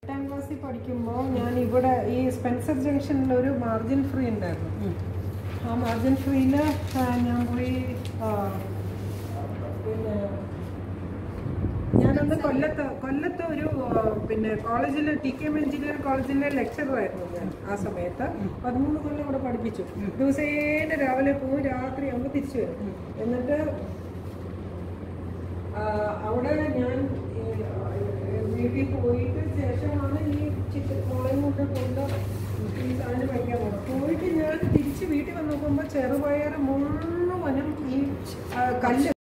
എട്ടാം ക്ലാസ്സിൽ പഠിക്കുമ്പോൾ ഞാൻ ഇവിടെ ഈ സ്പെൻസർ ജംഗ്ഷനിൽ ഒരു മാർജിൻ ഫ്രീ ഉണ്ടായിരുന്നു ആ മാർജിൻ ഫ്രീയിൽ ഞാൻ പോയി ആ, പിന്നെ ഞാനന്ന് കൊല്ലത്ത് കൊല്ലത്ത് ഒരു ആ, പിന്നെ കോളേജിൽ ടി കെ എം എഞ്ചിനീയറിംഗ് കോളേജിലെ ലെക്ചറായിരുന്നു ഞാൻ ആ സമയത്ത് പതിമൂന്ന് കൊല്ലം ഇവിടെ പഠിപ്പിച്ചു ദിവസേന രാവിലെ പോകും രാത്രി ആകുമ്പോൾ തിരിച്ചു വരും എന്നിട്ട് ആ, അവിടെ ഞാൻ ഈ, വീട്ടിൽ പോയിട്ട് ശേഷമാണ് ഈ ചിക്കൻ മോളെയും കൊണ്ട് കൊണ്ട് ഈ സാധനം വയ്ക്കാൻ പോകുന്നത് പോയിട്ട് ഞാൻ തിരിച്ച് വീട്ടിൽ വന്ന് നോക്കുമ്പോൾ ചെറുപയർ മുഴുവനും ഈ ആ, കല്ല്